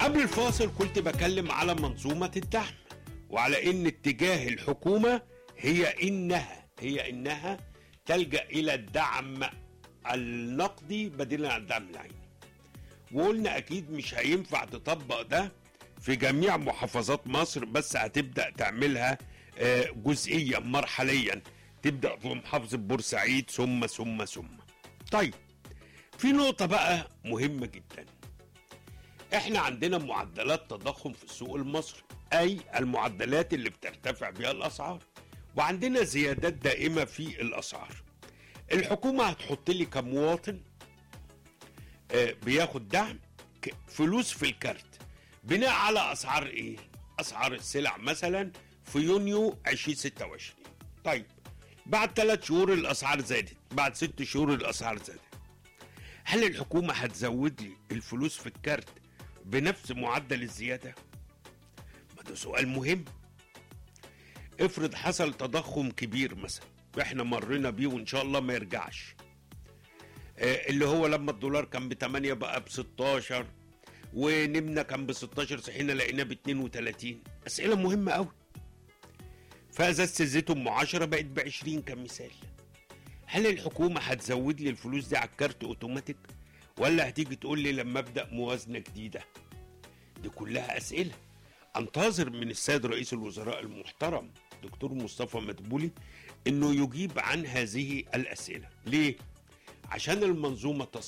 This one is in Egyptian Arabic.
قبل الفاصل كنت بكلم على منظومة الدعم وعلى ان اتجاه الحكومة هي انها هي انها تلجأ الى الدعم النقدي بدلا عن الدعم العيني وقلنا اكيد مش هينفع تطبق ده في جميع محافظات مصر بس هتبدأ تعملها آه، جزئيا مرحليا تبدأ في محافظة بورسعيد ثم ثم ثم طيب في نقطة بقى مهمة جدا احنا عندنا معدلات تضخم في السوق المصري اي المعدلات اللي بترتفع بها الاسعار وعندنا زيادات دائمه في الاسعار الحكومه هتحط لي كمواطن آه، بياخد دعم ك- فلوس في الكارت بناء على اسعار ايه اسعار السلع مثلا في يونيو 2026 طيب بعد ثلاث شهور الاسعار زادت بعد ست شهور الاسعار زادت هل الحكومة هتزود لي الفلوس في الكارت بنفس معدل الزيادة؟ ما ده سؤال مهم افرض حصل تضخم كبير مثلا احنا مرينا بيه وان شاء الله ما يرجعش آه، اللي هو لما الدولار كان ب 8 بقى ب 16 ونمنا كان ب 16 صحينا لقيناه ب 32 اسئله مهمه قوي فازازه الزيت ام 10 بقت ب 20 كمثال هل الحكومة هتزود لي الفلوس دي على الكارت اوتوماتيك ولا هتيجي تقول لي لما ابدا موازنة جديدة دي كلها اسئلة انتظر من السيد رئيس الوزراء المحترم دكتور مصطفى مدبولي انه يجيب عن هذه الاسئلة ليه عشان المنظومة تص